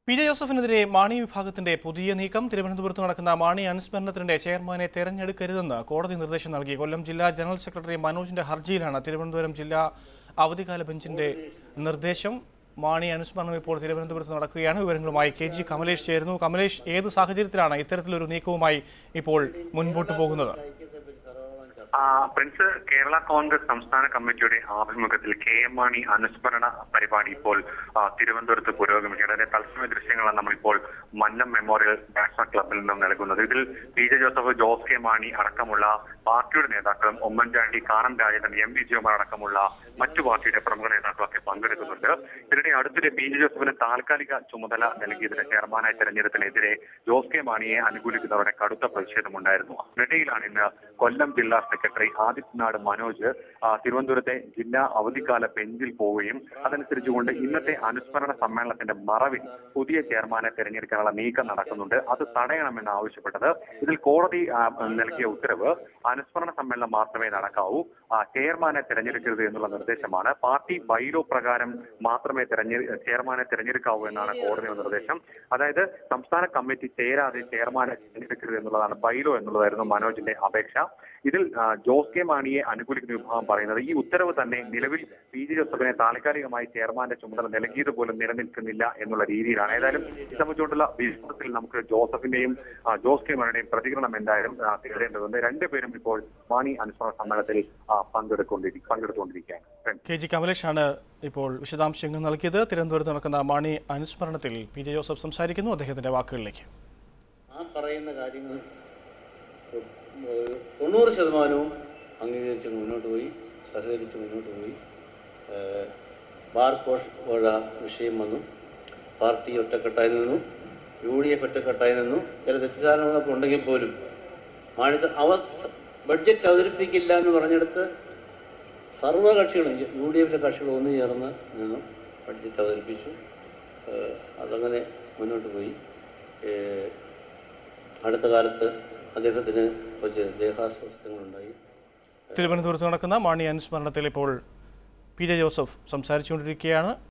P J ജോസഫിനെതിരെ Mani വിഭാഗത്തിന്റെ പുതിയ നീക്കം തിരുവനന്തപുരത്ത് നടക്കുന്ന മാണി അനുസ്മരണത്തിന്റെ ചെയർമാനെ തെരഞ്ഞെടുക്കരുതെന്ന് കോടതി നിർദ്ദേശം നൽകി കൊല്ലം ജില്ലാ ജനറൽ സെക്രട്ടറി മനോജിന്റെ ഹർജിയിലാണ് തിരുവനന്തപുരം ജില്ലാ അവധിക്കാല ബെഞ്ചിന്റെ നിർദ്ദേശം മാണി അനുസ്മരണം ഇപ്പോൾ തിരുവനന്തപുരത്ത് നടക്കുകയാണ് വിവരങ്ങളുമായി കെ ജി കമലേഷ് ചേരുന്നു കമലേഷ് ഏത് സാഹചര്യത്തിലാണ് ഇത്തരത്തിലൊരു നീക്കവുമായി ഇപ്പോൾ മുൻപോട്ട് പോകുന്നത് ആ, പ്രിൻസ് കേരള കോൺഗ്രസ് സംസ്ഥാന കമ്മിറ്റിയുടെ ആഭിമുഖ്യത്തിൽ കെ എം മാണി അനുസ്മരണ പരിപാടി ഇപ്പോൾ ആ, തിരുവനന്തപുരത്ത് പുരോഗമിക്കുകയാണ് അതിന്റെ തത്സമയ ദൃശ്യങ്ങളാണ് നമ്മളിപ്പോൾ മന്നം മെമ്മോറിയൽ നാഷണൽ ക്ലബിൽ നിന്നും നൽകുന്നത് ഇതിൽ P J Joseph Jose K Mani അടക്കമുള്ള പാർട്ടിയുടെ നേതാക്കളും ഉമ്മൻചാണ്ടി കാനം രാജേന്ദ്രൻ എം വി ജികുമാർ അടക്കമുള്ള മറ്റു പാർട്ടിയുടെ പ്രമുഖ നേതാക്കളൊക്കെ പങ്കെടുക്കുന്നുണ്ട് ഇതിനിടെ അടുത്തിടെ പി ജെ ജോസഫിന് താൽക്കാലിക ചുമതല നൽകിയതിന് ചെയർമാനായി തെരഞ്ഞെടുപ്പിനെതിരെ ജോസ് കെ മാണിയെ അനുകൂലിക്കുന്നവരുടെ കടുത്ത പ്രതിഷേധമുണ്ടായിരുന്നു അതിനിടയിലാണ് ഇന്ന് കൊല്ലം ജില്ലാ സെക്രട്ടറി ആദിത്യനാട് മനോജ് ആ, തിരുവനന്തപുരത്തെ ജില്ലാ അവധിക്കാല ബെഞ്ചിൽ പോവുകയും അതനുസരിച്ചുകൊണ്ട് ഇന്നത്തെ അനുസ്മരണ സമ്മേളനത്തിന്റെ മറവിൽ പുതിയ ചെയർമാനെ തെരഞ്ഞെടുക്കാനുള്ള നീക്കം നടക്കുന്നുണ്ട് അത് തടയണമെന്ന് ആവശ്യപ്പെട്ടത് ഇതിൽ കോടതി ആ, നൽകിയ ഉത്തരവ് അനുസ്മരണ സമ്മേളനം മാത്രമേ നടക്കാവൂ ആ, ചെയർമാനെ തെരഞ്ഞെടുക്കരുത് എന്നുള്ള നിർദ്ദേശമാണ് പാർട്ടി ബൈലോ പ്രകാരം മാത്രമേ തെരഞ്ഞെ ചെയർമാനെ തെരഞ്ഞെടുക്കാവൂ എന്നാണ് കോടതിയുടെ നിർദ്ദേശം അതായത് സംസ്ഥാന കമ്മിറ്റി ചേരാതെ ചെയർമാനെ തെരഞ്ഞെടുക്കരുത് എന്നുള്ളതാണ് ബൈലോ എന്നുള്ളതായിരുന്നു മനോജിന്റെ അപേക്ഷ ഇതിൽ ആ, ജോസ് കെ മാണിയെ അനുകൂലിക്കുന്ന വിഭാഗം പറയുന്നത് ഈ ഉത്തരവ് തന്നെ നിലവിൽ പി ജി ജോസഫിനെ താൽക്കാലികമായി ചെയർമാന്റെ ചുമതല നൽകിയത് പോലും നിലനിൽക്കുന്നില്ല എന്നുള്ള രീതിയിലാണ് ഏതായാലും ഇത് സംബന്ധിച്ചുകൊണ്ടുള്ള വിവാദത്തിൽ നമുക്ക് ജോസഫിന്റെയും ആ, ജോസ് കെ മാണിയുടെയും പ്രതികരണം എന്തായാലും ആ, തേടേണ്ടതുണ്ട് രണ്ടുപേരും ഇപ്പോൾ മാണി അനുസ്മരണ സമ്മേളനത്തിൽ ആ, പങ്കെടുക്കൊണ്ടിരി പങ്കെടുത്തുകൊണ്ടിരിക്കുകയാണ് കെ ജി കമലേഷാണ് ഇപ്പോൾ വിശദാംശങ്ങൾ നൽകിയത് തിരുവനന്തപുരത്ത് നടക്കുന്ന മാണി അനുസ്മരണത്തിൽ പി ജെ ജോസഫ് സംസാരിക്കുന്നു അദ്ദേഹത്തിന്റെ വാക്കുകളിലേക്ക് ആ പറയുന്ന കാര്യങ്ങൾ ഏഹ്, തൊണ്ണൂറ് ശതമാനവും അംഗീകരിച്ച് മുന്നോട്ട് പോയി സഹകരിച്ച് മുന്നോട്ട് പോയി ഏഹ്, ബാർ കോഷ് കോഴ വിഷയം വന്നു പാർട്ടി ഒറ്റക്കെട്ടായി നിന്നു യു ഡി എഫ് ഒറ്റക്കെട്ടായി നിന്നു ചില തെറ്റിദ്ധാരണകളൊക്കെ ഉണ്ടെങ്കിൽ പോലും മാണിസ അവ ബഡ്ജറ്റ് അവതരിപ്പിക്കില്ല എന്ന് പറഞ്ഞെടുത്ത് സർവ്വകക്ഷികളും യു ഡി എഫിലെ കക്ഷികൾ ഒന്നു ചേർന്ന് നിന്നു ബഡ്ജറ്റ് അവതരിപ്പിച്ചു ഏഹ്, അതങ്ങനെ മുന്നോട്ട് പോയി ഏഹ്, അടുത്ത കാലത്ത് അദ്ദേഹത്തിന് കുറച്ച് ദേഹാസ്വാസ്ഥ്യങ്ങളുണ്ടായി തിരുവനന്തപുരത്ത് നടക്കുന്ന മാണി അനുസ്മരണത്തിൽ ഇപ്പോൾ പി ജെ ജോസഫ് സംസാരിച്ചുകൊണ്ടിരിക്കുകയാണ്